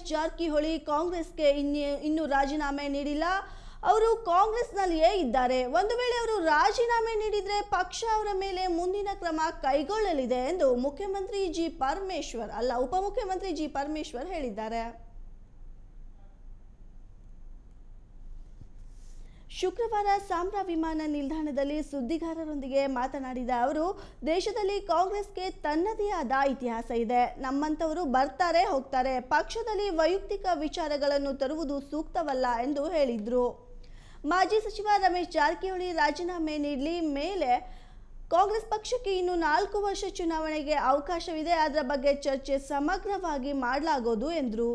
ಜಾರಕಿಹೊಳಿ ಕಾಂಗ್ರೆಸ್ಗೆ ಇನ್ನೇ ಇನ್ನೂ ರಾಜೀನಾಮೆ ನೀಡಿಲ್ಲ ಅವರು ಕಾಂಗ್ರೆಸ್ನಲ್ಲಿಯೇ ಇದ್ದಾರೆ ಒಂದು ವೇಳೆ ಅವರು ರಾಜೀನಾಮೆ ನೀಡಿದ್ರೆ ಪಕ್ಷ ಅವರ ಮೇಲೆ ಮುಂದಿನ ಕ್ರಮ ಕೈಗೊಳ್ಳಲಿದೆ ಎಂದು ಮುಖ್ಯಮಂತ್ರಿ ಜಿ ಪರಮೇಶ್ವರ್ ಅಲ್ಲ ಉಪಮುಖ್ಯಮಂತ್ರಿ ಜಿ ಪರಮೇಶ್ವರ್ ಹೇಳಿದ್ದಾರೆ ಶುಕ್ರವಾರ ಸಾಂಬ್ರಾ ವಿಮಾನ ನಿಲ್ದಾಣದಲ್ಲಿ ಸುದ್ದಿಗಾರರೊಂದಿಗೆ ಮಾತನಾಡಿದ ಅವರು ದೇಶದಲ್ಲಿ ಕಾಂಗ್ರೆಸ್ಗೆ ತನ್ನದೇ ಆದ ಇತಿಹಾಸ ಇದೆ ನಮ್ಮಂಥವರು ಬರ್ತಾರೆ ಹೋಗ್ತಾರೆ ಪಕ್ಷದಲ್ಲಿ ವೈಯಕ್ತಿಕ ವಿಚಾರಗಳನ್ನು ತರುವುದು ಸೂಕ್ತವಲ್ಲ ಎಂದು ಹೇಳಿದ್ರು ಮಾಜಿ ಸಚಿವ ರಮೇಶ್ ಜಾರಕಿಹೊಳಿ ರಾಜೀನಾಮೆ ನೀಡಲಿ ಮೇಲೆ ಕಾಂಗ್ರೆಸ್ ಪಕ್ಷಕ್ಕೆ ಇನ್ನು ನಾಲ್ಕು ವರ್ಷ ಚುನಾವಣೆಗೆ ಅವಕಾಶವಿದೆ ಅದರ ಬಗ್ಗೆ ಚರ್ಚೆ ಸಮಗ್ರವಾಗಿ ಮಾಡಲಾಗೋದು ಎಂದರು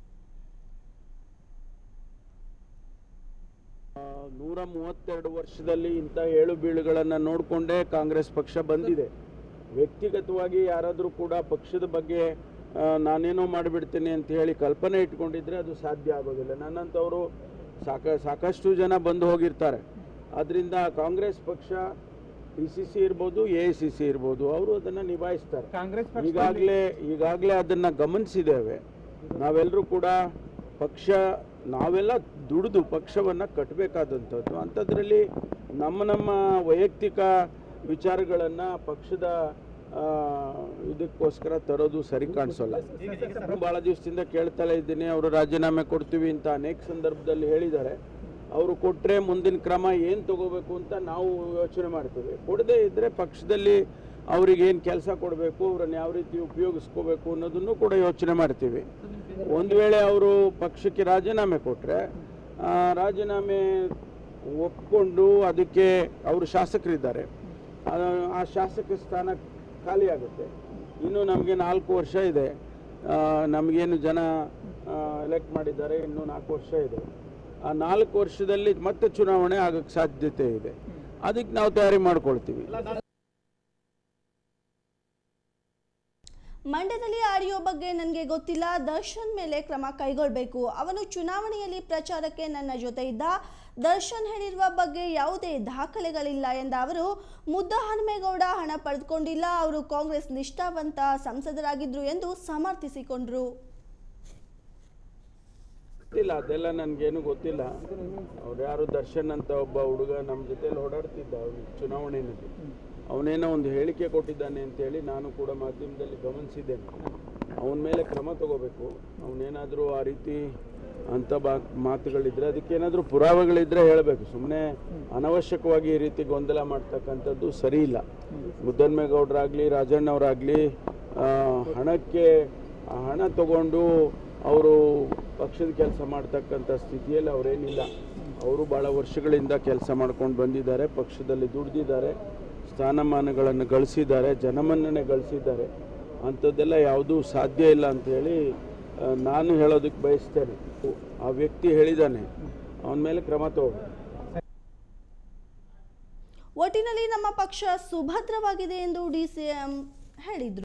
ಆ, ನೂರ ಮೂವತ್ತೆರಡು ವರ್ಷದಲ್ಲಿ ಇಂಥ ಏಳು ಬೀಳುಗಳನ್ನು ನೋಡಿಕೊಂಡೇ ಕಾಂಗ್ರೆಸ್ ಪಕ್ಷ ಬಂದಿದೆ ವ್ಯಕ್ತಿಗತವಾಗಿ ಯಾರಾದರೂ ಕೂಡ ಪಕ್ಷದ ಬಗ್ಗೆ ಆ, ನಾನೇನೋ ಮಾಡಿಬಿಡ್ತೀನಿ ಅಂತ ಹೇಳಿ ಕಲ್ಪನೆ ಇಟ್ಕೊಂಡಿದ್ರೆ ಅದು ಸಾಧ್ಯ ಆಗೋದಿಲ್ಲ ನನ್ನಂಥವರು ಸಾಕ ಸಾಕಷ್ಟು ಜನ ಬಂದು ಹೋಗಿರ್ತಾರೆ ಅದರಿಂದ ಕಾಂಗ್ರೆಸ್ ಪಕ್ಷ ಡಿ ಸಿ ಸಿ ಇರ್ಬೋದು ಎ ಸಿ ಸಿ ಇರ್ಬೋದು ಅವರು ಅದನ್ನು ನಿಭಾಯಿಸ್ತಾರೆ ಕಾಂಗ್ರೆಸ್ ಈಗಾಗಲೇ ಈಗಾಗಲೇ ಅದನ್ನು ಗಮನಿಸಿದ್ದೇವೆ ನಾವೆಲ್ಲರೂ ಕೂಡ ಪಕ್ಷ ನಾವೆಲ್ಲ ದುಡಿದು ಪಕ್ಷವನ್ನು ಕಟ್ಟಬೇಕಾದಂಥದ್ದು ಅಂಥದ್ರಲ್ಲಿ ನಮ್ಮ ನಮ್ಮ ವೈಯಕ್ತಿಕ ವಿಚಾರಗಳನ್ನು ಪಕ್ಷದ ಆ, ಇದಕ್ಕೋಸ್ಕರ ತರೋದು ಸರಿ ಕಾಣಿಸೋಲ್ಲ ಭಾಳ ದಿವಸದಿಂದ ಕೇಳ್ತಲೇ ಇದ್ದೀನಿ ಅವರು ರಾಜೀನಾಮೆ ಕೊಡ್ತೀವಿ ಅಂತ ಅನೇಕ ಸಂದರ್ಭದಲ್ಲಿ ಹೇಳಿದ್ದಾರೆ ಅವರು ಕೊಟ್ಟರೆ ಮುಂದಿನ ಕ್ರಮ ಏನು ತಗೋಬೇಕು ಅಂತ ನಾವು ಯೋಚನೆ ಮಾಡ್ತೀವಿ ಕೊಡದೇ ಇದ್ದರೆ ಪಕ್ಷದಲ್ಲಿ ಅವ್ರಿಗೆ ಏನು ಕೆಲಸ ಕೊಡಬೇಕು ಅವ್ರನ್ನ ಯಾವ ರೀತಿ ಉಪಯೋಗಿಸ್ಕೋಬೇಕು ಅನ್ನೋದನ್ನು ಕೂಡ ಯೋಚನೆ ಮಾಡ್ತೀವಿ ಒಂದು ವೇಳೆ ಅವರು ಪಕ್ಷಕ್ಕೆ ರಾಜೀನಾಮೆ ಕೊಟ್ಟರೆ ರಾಜೀನಾಮೆ ಒಪ್ಕೊಂಡು ಅದಕ್ಕೆ ಅವರು ಶಾಸಕರಿದ್ದಾರೆ ಆ- ಆ ಶಾಸಕ ಸ್ಥಾನ ಖಾಲಿ ಆಗುತ್ತೆ ಇನ್ನು ನಮಗೆ ನಾಲ್ಕು ವರ್ಷ ಇದೆ ಆ, ನಮಗೇನು ಜನ ಎಲೆಕ್ಟ್ ಮಾಡಿದ್ದಾರೆ ಇನ್ನೂ ನಾಲ್ಕು ವರ್ಷ ಇದೆ ಆ ನಾಲ್ಕು ವರ್ಷದಲ್ಲಿ ಮತ್ತೆ ಚುನಾವಣೆ ಆಗಕ್ಕೆ ಸಾಧ್ಯತೆ ಇದೆ ಅದಕ್ಕೆ ನಾವು ತಯಾರಿ ಮಾಡ್ಕೊಳ್ತೀವಿ ಮಂಡ್ಯದಲ್ಲಿ ಆಡಿಯೋ ಬಗ್ಗೆ ನನಗೆ ಗೊತ್ತಿಲ್ಲ ದರ್ಶನ್ ಮೇಲೆ ಕ್ರಮ ಕೈಗೊಳ್ಳಬೇಕು ಅವನು ಚುನಾವಣೆಯಲ್ಲಿ ಪ್ರಚಾರಕ್ಕೆ ನನ್ನ ಜೊತೆ ಇದ್ದ ದರ್ಶನ್ ಹೇಳಿರುವ ಬಗ್ಗೆ ಯಾವುದೇ ದಾಖಲೆಗಳಿಲ್ಲ ಎಂದ ಅವರು ಮುದ್ದ ಹನುಮೇಗೌಡ ಹಣ ಪಡೆದುಕೊಂಡಿಲ್ಲ ಅವರು ಕಾಂಗ್ರೆಸ್ ನಿಷ್ಠಾವಂತ ಸಂಸದರಾಗಿದ್ರು ಎಂದು ಸಮರ್ಥಿಸಿಕೊಂಡ್ರು ಗೊತ್ತಿಲ್ಲ ಅದೆಲ್ಲ ನನಗೇನು ಗೊತ್ತಿಲ್ಲ ಅವ್ರು ಯಾರು ದರ್ಶನ್ ಅಂತ ಒಬ್ಬ ಹುಡುಗ ನಮ್ಮ ಜೊತೆಲಿ ಓಡಾಡ್ತಿದ್ದ ಅವ್ನು ಚುನಾವಣೆಯಲ್ಲಿ ಅವನೇನೋ ಒಂದು ಹೇಳಿಕೆ ಕೊಟ್ಟಿದ್ದಾನೆ ಅಂತೇಳಿ ನಾನು ಕೂಡ ಮಾಧ್ಯಮದಲ್ಲಿ ಗಮನಿಸಿದ್ದೇನೆ ಅವನ ಮೇಲೆ ಕ್ರಮ ತಗೋಬೇಕು ಅವನೇನಾದರೂ ಆ ರೀತಿ ಅಂಥ ಬಾ ಮಾತುಗಳಿದ್ರೆ ಅದಕ್ಕೇನಾದರೂ ಪುರಾವೆಗಳಿದ್ರೆ ಹೇಳಬೇಕು ಸುಮ್ಮನೆ ಅನವಶ್ಯಕವಾಗಿ ಈ ರೀತಿ ಗೊಂದಲ ಮಾಡ್ತಕ್ಕಂಥದ್ದು ಸರಿ ಇಲ್ಲ ಮುದ್ದನ್ಮೇಗೌಡರಾಗಲಿ ರಾಜಣ್ಣವರಾಗಲಿ ಹಣಕ್ಕೆ ಆ ಹಣ ತಗೊಂಡು ಅವರು ಪಕ್ಷದ ಕೆಲಸ ಮಾಡ್ತಕ್ಕಂಥ ಸ್ಥಿತಿಯಲ್ಲಿ ಅವರೇನಿಲ್ಲ ಅವರು ಭಾಳ ವರ್ಷಗಳಿಂದ ಕೆಲಸ ಮಾಡ್ಕೊಂಡು ಬಂದಿದ್ದಾರೆ ಪಕ್ಷದಲ್ಲಿ ದುಡ್ದಿದ್ದಾರೆ ಸ್ಥಾನಮಾನಗಳನ್ನು ಗಳಿಸಿದ್ದಾರೆ ಜನಮನ್ನಣೆ ಗಳಿಸಿದ್ದಾರೆ ಅಂಥದ್ದೆಲ್ಲ ಯಾವುದೂ ಸಾಧ್ಯ ಇಲ್ಲ ಅಂಥೇಳಿ ಆ, ನಾನು ಹೇಳೋದಕ್ಕೆ ಬಯಸ್ತೇನೆ ಆ ವ್ಯಕ್ತಿ ಹೇಳಿದ್ದಾನೆ ಅವನ ಮೇಲೆ ಕ್ರಮ ತಗೋಬೇಕು ಒಟ್ಟಿನಲ್ಲಿ ನಮ್ಮ ಪಕ್ಷ ಸುಭದ್ರವಾಗಿದೆ ಎಂದು ಡಿಸಿಎಂ ಹೇಳಿದ್ರು